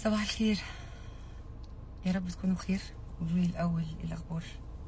صباح الخير يا رب تكونوا بخير قولوا لي الاول ايه الاخبار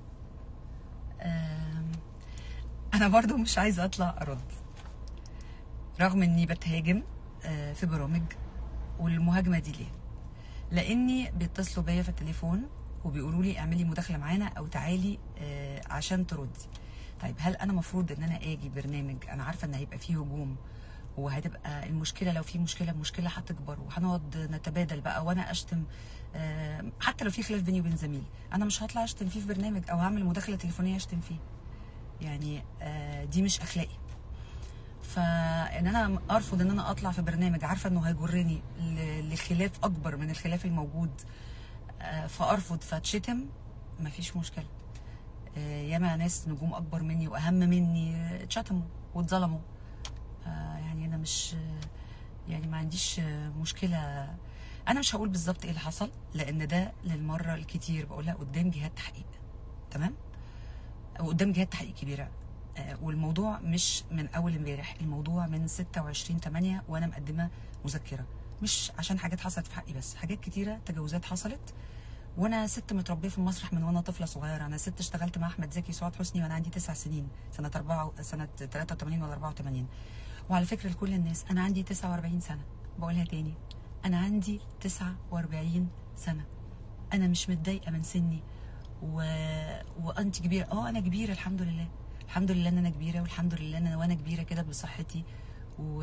آم، انا برضو مش عايزه اطلع ارد رغم اني بتهاجم آه، في برامج والمهاجمه دي ليه لاني بيتصلوا بيا في التليفون وبيقولوا لي اعملي مداخله معانا او تعالي آه، عشان تردي طيب هل انا مفروض ان انا اجي برنامج انا عارفه ان هيبقى فيه هجوم وهتبقى المشكله لو في مشكله المشكله هتكبر وهنقعد نتبادل بقى وانا اشتم آه، حتى لو في خلاف بيني وبين زميل انا مش هطلع اشتم فيه في برنامج او هعمل مداخله تليفونيه اشتم فيه يعني آه، دي مش اخلاقي فان انا ارفض ان انا اطلع في برنامج عارفه انه هيجرني ل- لخلاف اكبر من الخلاف الموجود آه، فارفض فاتشتم مفيش مشكله آه، ياما ناس نجوم اكبر مني واهم مني آه، اتشتموا واتظلموا آه، يعني انا مش آه، يعني ما عنديش آه، مشكله انا مش هقول بالظبط ايه اللي حصل لان ده للمره الكتير بقولها قدام جهات تحقيق تمام وقدام جهات تحقيق كبيره آه، والموضوع مش من اول امبارح الموضوع من 26 8 وانا مقدمه مذكره مش عشان حاجات حصلت في حقي بس حاجات كتيره تجاوزات حصلت وانا ست متربيه في المسرح من وانا طفله صغيره انا ست اشتغلت مع احمد زكي وسعاد حسني وانا عندي تسع سنين سنه 4 سنه 83 ولا 84 وعلى فكره لكل الناس انا عندي 49 سنه بقولها تاني انا عندي 49 سنه انا مش متضايقه من سني و... وانت كبيره اه انا كبيره الحمد لله الحمد لله ان انا كبيره والحمد لله ان انا وانا كبيره كده بصحتي و...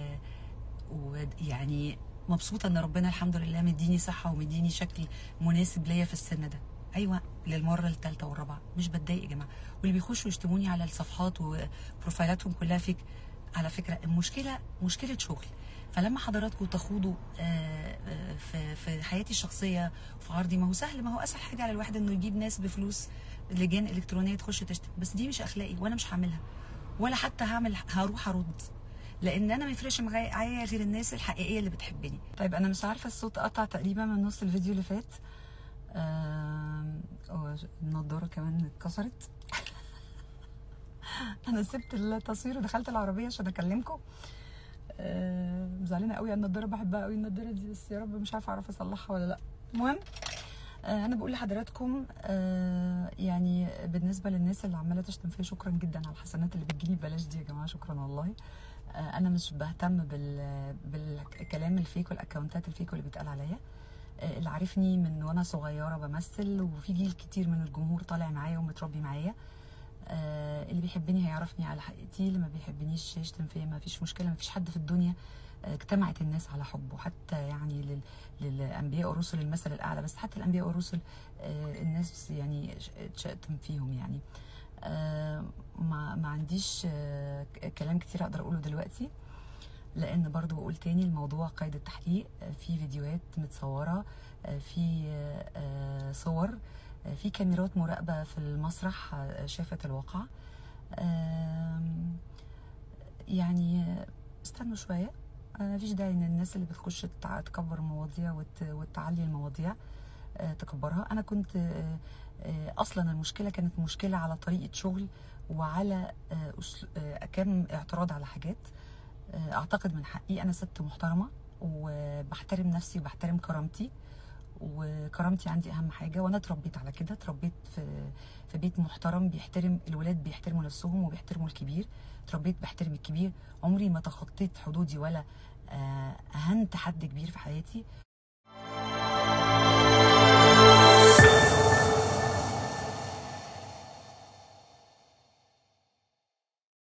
ويعني مبسوطه ان ربنا الحمد لله مديني صحه ومديني شكل مناسب ليا في السن ده ايوه للمره الثالثه والرابعه مش بتضايق يا جماعه واللي بيخشوا يشتموني على الصفحات وبروفايلاتهم كلها فيك على فكره المشكله مشكله شغل فلما حضراتكم تخوضوا آه، آه، في في حياتي الشخصيه في عرضي ما هو سهل ما هو اسهل حاجه على الواحد انه يجيب ناس بفلوس لجان الكترونيه تخش تشتم بس دي مش اخلاقي وانا مش هعملها ولا حتى هعمل هروح ارد لان انا ما يفرقش معايا غير الناس الحقيقيه اللي بتحبني طيب انا مش عارفه الصوت قطع تقريبا من نص الفيديو اللي فات آم، هو النضاره كمان اتكسرت انا سبت التصوير ودخلت العربيه عشان اكلمكم آه، زعلانه قوي على النضاره بحبها قوي النضاره دي بس يا رب مش عارفه اعرف اصلحها ولا لا المهم آه، انا بقول لحضراتكم آه، يعني بالنسبه للناس اللي عماله تشتم فيا شكرا جدا على الحسنات اللي بتجيني ببلاش دي يا جماعه شكرا والله آه، انا مش بهتم بال بالكلام الفيك والاكونتات الفيك اللي بيتقال عليا آه، اللي عارفني من وانا صغيره بمثل وفي جيل كتير من الجمهور طالع معايا ومتربي معايا آه، اللي بيحبني هيعرفني على حقيقتي اللي ما بيحبنيش يشتم فيا ما فيش مشكله ما فيش حد في الدنيا آه، اجتمعت الناس على حبه حتى يعني لل... للانبياء والرسل المثل الاعلى بس حتى الانبياء والرسل آه، الناس يعني ش- تشتم فيهم يعني آه، ما ما عنديش آه، ك- كلام كتير اقدر اقوله دلوقتي لان برضو بقول تاني الموضوع قيد التحقيق آه، في فيديوهات متصوره آه، في آه، آه، صور آه، في كاميرات مراقبه في المسرح آه، شافت الواقع آم، يعني آه، استنوا شويه آه، مفيش داعي ان الناس اللي بتخش تع- تكبر المواضيع وت- وتعلي المواضيع آه، تكبرها انا كنت آه، آه، اصلا المشكله كانت مشكله على طريقه شغل وعلى آه، أسل- آه، كم اعتراض على حاجات آه، اعتقد من حقي انا ست محترمه وبحترم نفسي وبحترم كرامتي وكرامتي عندي اهم حاجه وانا اتربيت على كده اتربيت في في بيت محترم بيحترم الولاد بيحترموا نفسهم وبيحترموا الكبير اتربيت بحترم الكبير عمري ما تخطيت حدودي ولا آه، اهنت حد كبير في حياتي